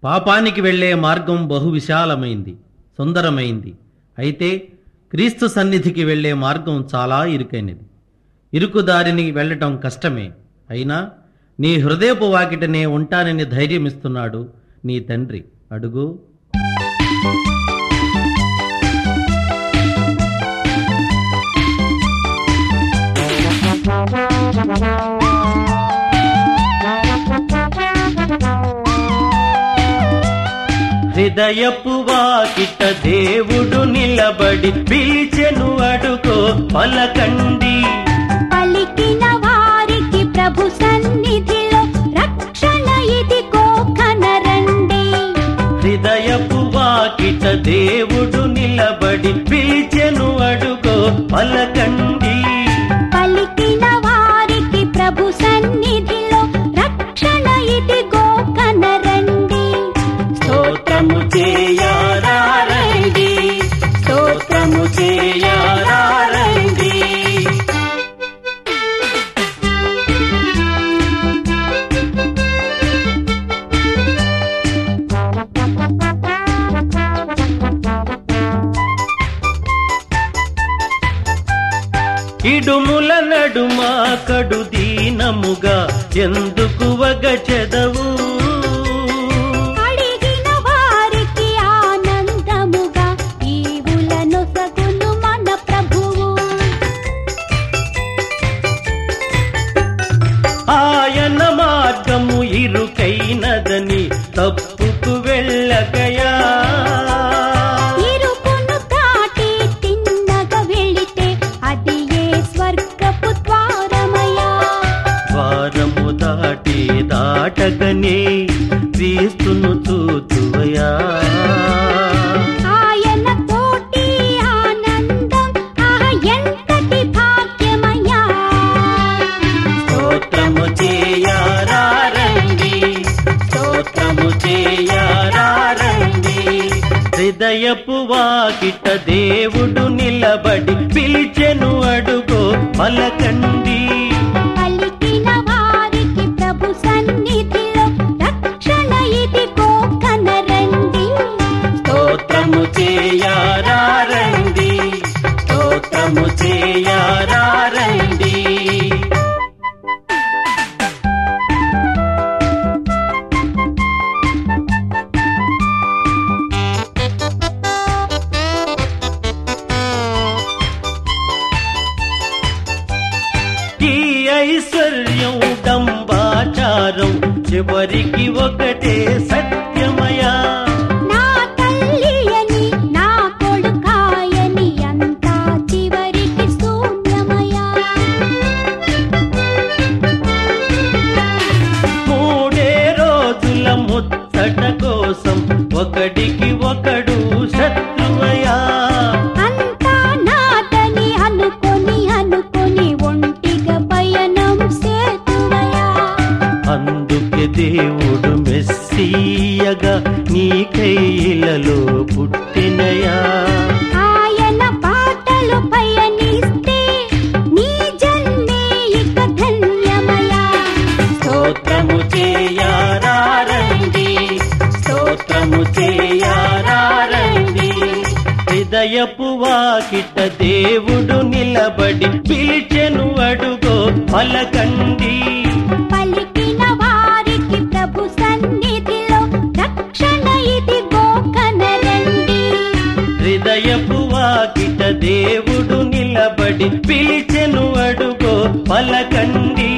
పాపానికి వెళ్ళే మార్గం బహు విశాలమైంది సుందరమైంది అయితే క్రీస్తు సన్నిధికి వెళ్ళే మార్గం చాలా ఇరుకైనది ఇరుకు దారిని వెళ్ళటం కష్టమే అయినా నీ హృదయపు వాకిటనే ఉంటానని ధైర్యమిస్తున్నాడు నీ తండ్రి అడుగు హృదయపు వాకిట దేవుడు నిలబడి పిలిచెను అడుగో పలకండి పలికిన వారికి ప్రభు సన్నిధిలో రక్షణ ఇదిగో కనరండి హృదయపు వాకిట దేవుడు నిలబడి పిలిచెను అడుగో పలకండి పలికిన వారికి ప్రభు సన్నిధిలో రక్షణ ఇదిగో కనరండి స్తోత్రము చేయారండి స్తోత్రము చేయారండి ఇడుముల నడుమ కడు దీనముగా ఎందుకు వగచెదవు అడిగిన వారికి ఆనందముగా ఈవులను సగును మన ప్రభువు ఆయన మార్గము ఇరుకైనదని తప్పుకు వెళ్ళకయా ఇరుకును దాటి తిన్నగ వెళితే అది ఏ స్వర్గపు ద్వారమయా ద్వారము దాటి దాటగనే క్రీస్తును చూతువయా ఆయన తోటి ఆనందం ఆహ ఎంతటి భాగ్యమయా స్తోత్రము చేయారండి స్తోత్రము చేయారండి హృదయపు వాకిట దేవుడు నిలబడి పిలిచెను అడుగో పలకండి పలికిన వారికి ప్రభు సన్నిధిలో రక్షణ ఇదిగో కనరండి స్తోత్రము చేయారండి స్తోత్రము చేయారండి ఈ ఐశ్వర్యం డంబాచారం చివరికి ఒకటే సత్యమయా నా తల్లి అని నా కొడుకాయని అంతా చివరికి శూన్యమయా మూడే రోజుల ముచ్చట కోసం ఒకడికి ఒకడు శత్రువయా అంతా నాదని అనుకొని అనుకొని ఒంటిగా పయనం సేతువయా అందుకే దేవుడు మెస్సీయగా నీ కైలలో పుట్టినయా ఆయన పాటలు పయనిస్తే నీ జన్మే ఇక ధన్యమయా స్తోత్రము చేయారండి స్తోత్రము చేయారండి హృదయపు వాకిట దేవుడు నిలబడి పిలిచెను అడుగో పలకండి పలికిన వారికి ప్రభు సన్నిధిలో రక్షణ ఇదిగో కనరండి హృదయపు వాకిట దేవుడు నిలబడి పిలిచెను అడుగో పలకండి